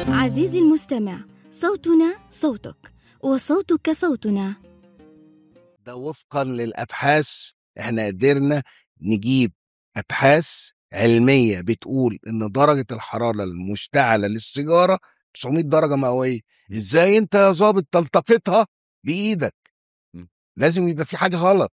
عزيزي المستمع صوتنا صوتك وصوتك صوتنا ده وفقا للابحاث احنا قدرنا نجيب ابحاث علميه بتقول ان درجه الحراره المشتعله للسيجاره 900 درجه مئويه ازاي انت يا ظابط تلتقطها بايدك م. لازم يبقى في حاجه غلط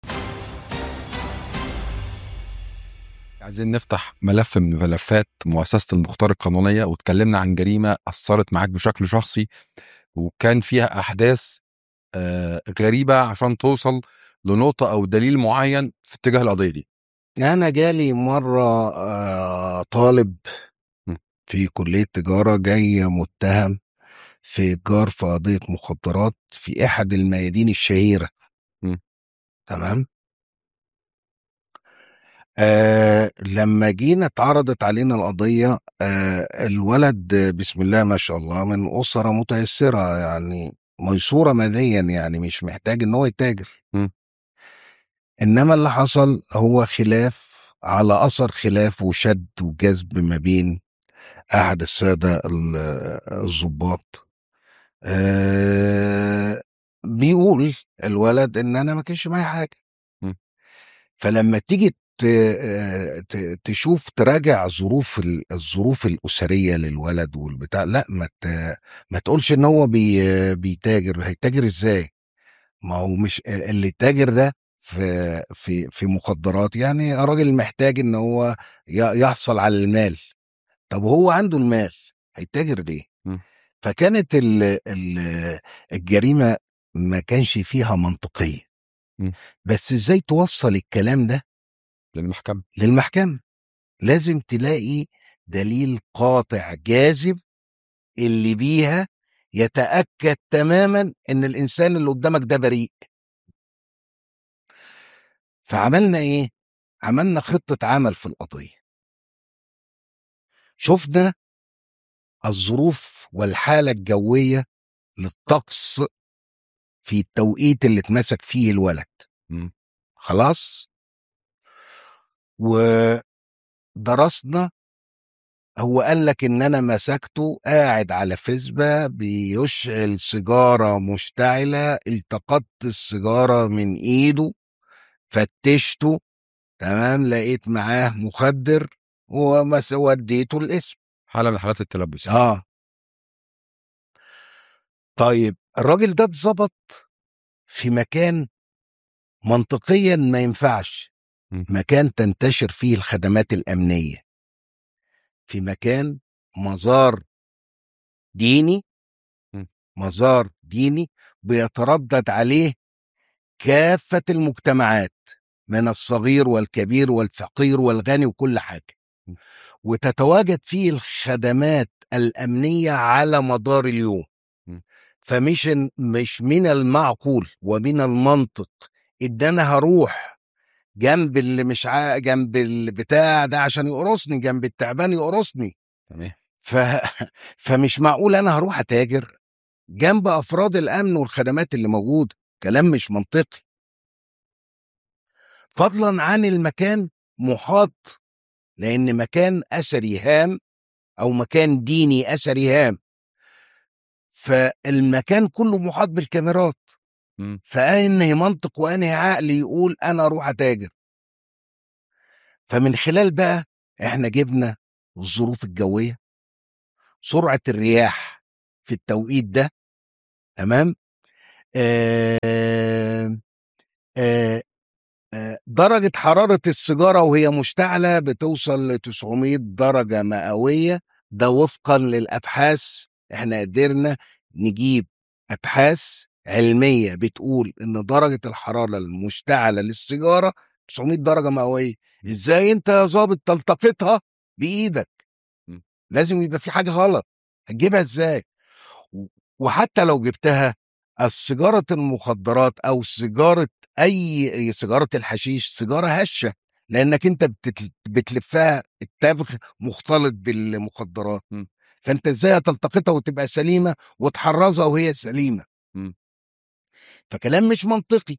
عايزين نفتح ملف من ملفات مؤسسة المختار القانونية واتكلمنا عن جريمة أثرت معاك بشكل شخصي وكان فيها أحداث آه، غريبة عشان توصل لنقطة أو دليل معين في اتجاه القضية دي انا جالي مره آه، طالب م. في كليه تجاره جاي متهم في اتجار في قضيه مخدرات في احد الميادين الشهيره م. تمام آه لما جينا اتعرضت علينا القضيه آه الولد بسم الله ما شاء الله من اسره متيسره يعني ميسوره ماليا يعني مش محتاج ان هو يتاجر م. انما اللي حصل هو خلاف على اثر خلاف وشد وجذب ما بين احد الساده ال- الضباط آه بيقول الولد ان انا ما كانش معايا حاجه م. فلما تيجي ت- آه، ت- تشوف تراجع ظروف ال- الظروف الاسريه للولد والبتاع لا ما ت- ما تقولش ان هو بي بيتاجر هيتاجر ازاي ما هو مش اللي تاجر ده في في في مخدرات يعني راجل محتاج ان هو ي- يحصل على المال طب هو عنده المال هيتاجر ليه م. فكانت ال ال الجريمه ما كانش فيها منطقيه م. بس ازاي توصل الكلام ده للمحكمة للمحكمه لازم تلاقي دليل قاطع جاذب اللي بيها يتاكد تماما ان الانسان اللي قدامك ده بريء فعملنا ايه عملنا خطه عمل في القضيه شفنا الظروف والحاله الجويه للطقس في التوقيت اللي اتمسك فيه الولد م. خلاص ودرسنا هو قال لك ان انا مسكته قاعد على فسبة بيشعل سيجارة مشتعلة التقطت السيجارة من ايده فتشته تمام لقيت معاه مخدر ومس وديته الاسم حالة من حالات التلبس يعني. اه طيب الراجل ده اتظبط في مكان منطقيا ما ينفعش م. مكان تنتشر فيه الخدمات الأمنية في مكان مزار ديني م. مزار ديني بيتردد عليه كافة المجتمعات من الصغير والكبير والفقير والغني وكل حاجة م. وتتواجد فيه الخدمات الأمنية على مدار اليوم م. فمش مش من المعقول ومن المنطق ان انا هروح جنب اللي مش ع... جنب البتاع ده عشان يقرصني جنب التعبان يقرصني تمام ف... فمش معقول انا هروح اتاجر جنب افراد الامن والخدمات اللي موجوده كلام مش منطقي فضلا عن المكان محاط لان مكان اثري هام او مكان ديني اثري هام فالمكان كله محاط بالكاميرات م. فانهي منطق وانهي عقل يقول انا اروح اتاجر فمن خلال بقى احنا جبنا الظروف الجويه سرعه الرياح في التوقيت ده تمام آه آه آه درجه حراره السيجاره وهي مشتعله بتوصل ل 900 درجه مئويه ده وفقا للابحاث احنا قدرنا نجيب ابحاث علميه بتقول ان درجه الحراره المشتعله للسيجاره 900 درجه مئويه ازاي انت يا ظابط تلتقطها بايدك م. لازم يبقى في حاجه غلط هتجيبها ازاي و- وحتى لو جبتها السيجاره المخدرات او سيجاره اي سيجاره الحشيش سيجاره هشه لانك انت بتت- بتلفها التبغ مختلط بالمخدرات م. فانت ازاي هتلتقطها وتبقى سليمه وتحرزها وهي سليمه م. فكلام مش منطقي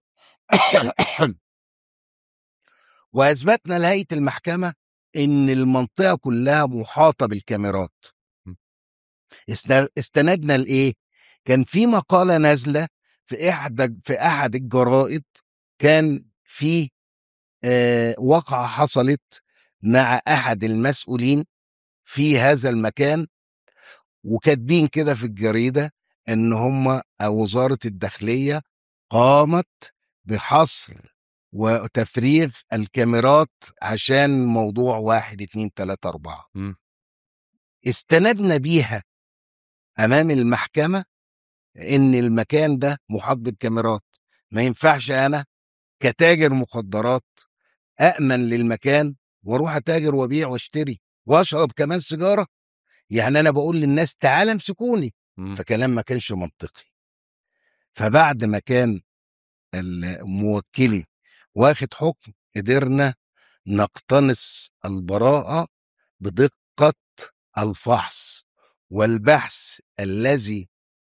واثبتنا لهيئه المحكمه ان المنطقه كلها محاطه بالكاميرات م. است- استندنا لايه كان في مقاله نازله في احد في احد الجرائد كان في آه، وقعه حصلت مع احد المسؤولين في هذا المكان وكاتبين كده في الجريده ان هم أو وزاره الداخليه قامت بحصر وتفريغ الكاميرات عشان موضوع واحد اتنين تلاتة أربعة مم. استندنا بيها أمام المحكمة إن المكان ده محاط بالكاميرات ما ينفعش أنا كتاجر مخدرات أأمن للمكان وأروح أتاجر وأبيع وأشتري وأشرب كمان سيجارة يعني أنا بقول للناس تعالى امسكوني مم. فكلام ما كانش منطقي فبعد ما كان الموكلي واخد حكم قدرنا نقتنص البراءة بدقة الفحص والبحث الذي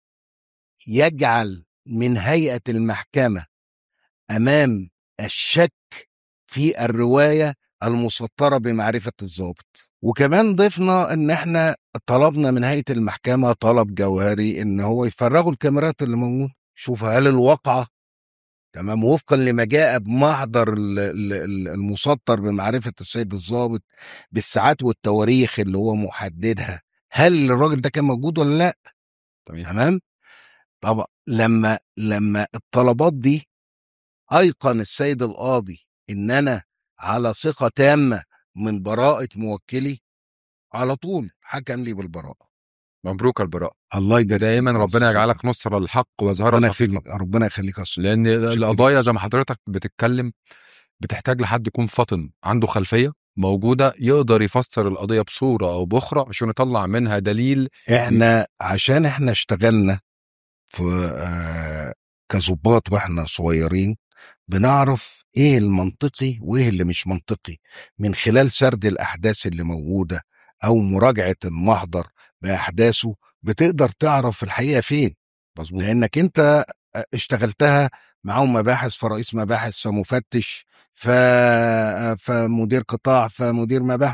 يجعل من هيئة المحكمة أمام الشك في الرواية المسطرة بمعرفة الضابط وكمان ضفنا ان احنا طلبنا من هيئة المحكمة طلب جوهري ان هو يفرغوا الكاميرات اللي موجودة شوف هل الواقعة تمام وفقا لما جاء بمحضر ال- ال- ال- المسطر بمعرفة السيد الضابط بالساعات والتواريخ اللي هو محددها هل الراجل ده كان موجود ولا لا تمام تمام طبعا لما لما الطلبات دي ايقن السيد القاضي ان انا على ثقه تامه من براءه موكلي على طول حكم لي بالبراءه مبروك البراء الله يبارك دايما فيك يا ربنا أستاذ يجعلك نصر للحق وزهر ربنا الحقيقه يخليك ربنا يخليك يا أستاذ. لان شكراً القضايا جداً. زي ما حضرتك بتتكلم بتحتاج لحد يكون فطن عنده خلفيه موجوده يقدر يفسر القضيه بصوره او باخرى عشان يطلع منها دليل احنا عشان احنا اشتغلنا في آه كظباط واحنا صغيرين بنعرف ايه المنطقي وايه اللي مش منطقي من خلال سرد الاحداث اللي موجوده او مراجعه المحضر باحداثه بتقدر تعرف الحقيقه فين مظبوط لانك انت اشتغلتها معاهم مباحث فرئيس مباحث فمفتش ف... فمدير قطاع فمدير مباحث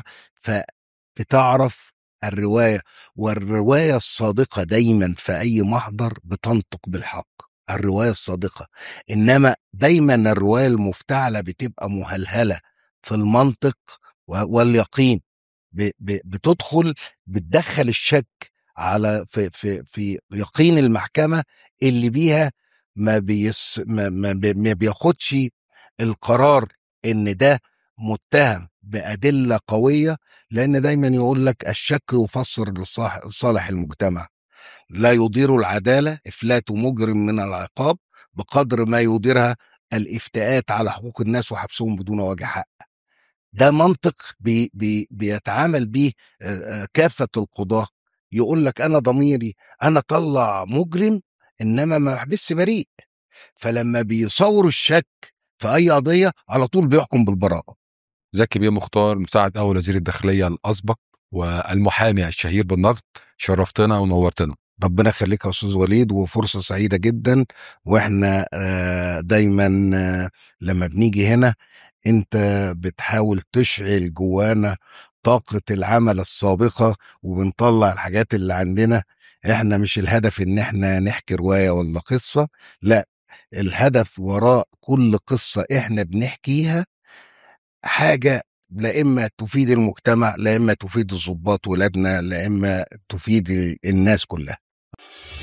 فبتعرف الروايه والروايه الصادقه دايما في اي محضر بتنطق بالحق الروايه الصادقه انما دايما الروايه المفتعله بتبقى مهلهله في المنطق و- واليقين ب- ب- بتدخل بتدخل الشك على في في في يقين المحكمه اللي بيها ما بيس ما, ما, بي- ما بياخدش القرار ان ده متهم بادله قويه لان دايما يقول لك الشك يفسر لصالح صالح المجتمع لا يضير العداله افلات مجرم من العقاب بقدر ما يضيرها الافتاءات على حقوق الناس وحبسهم بدون وجه حق ده منطق بي بي بيتعامل بيه آه، آه، كافة القضاة يقول لك أنا ضميري أنا طلع مجرم إنما ما أحبس بريء فلما بيصوروا الشك في أي قضية على طول بيحكم بالبراءة زكي بيه مختار مساعد اول وزير الداخليه الاسبق والمحامي الشهير بالنقد شرفتنا ونورتنا ربنا يخليك يا أستاذ وليد وفرصة سعيدة جدا وإحنا آه، دايما آه، لما بنيجي هنا أنت بتحاول تشعل جوانا طاقة العمل السابقة وبنطلع الحاجات اللي عندنا احنا مش الهدف ان احنا نحكي رواية ولا قصة لا الهدف وراء كل قصة احنا بنحكيها حاجة لا اما تفيد المجتمع لا اما تفيد الضباط ولادنا لا اما تفيد ال- الناس كلها